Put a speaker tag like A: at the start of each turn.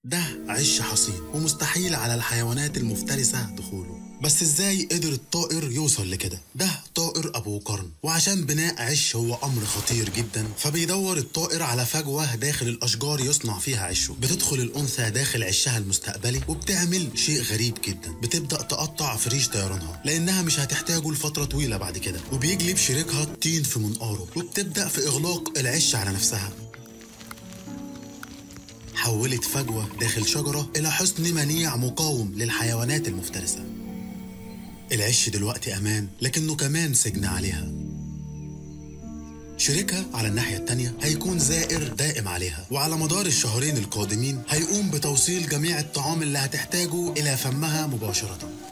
A: ده عش حصين ومستحيل على الحيوانات المفترسة دخوله بس ازاي قدر الطائر يوصل لكده ده طائر ابو قرن وعشان بناء عش هو امر خطير جدا فبيدور الطائر على فجوة داخل الاشجار يصنع فيها عشه بتدخل الانثى داخل عشها المستقبلي وبتعمل شيء غريب جدا بتبدا تقطع في ريش طيرانها لانها مش هتحتاجه لفترة طويلة بعد كده وبيجلب شريكها الطين في منقاره وبتبدا في اغلاق العش على نفسها حولت فجوة داخل شجرة إلى حصن منيع مقاوم للحيوانات المفترسة العش دلوقتي أمان لكنه كمان سجن عليها شريكها على الناحية التانية هيكون زائر دائم عليها وعلى مدار الشهرين القادمين هيقوم بتوصيل جميع الطعام اللي هتحتاجه إلى فمها مباشرة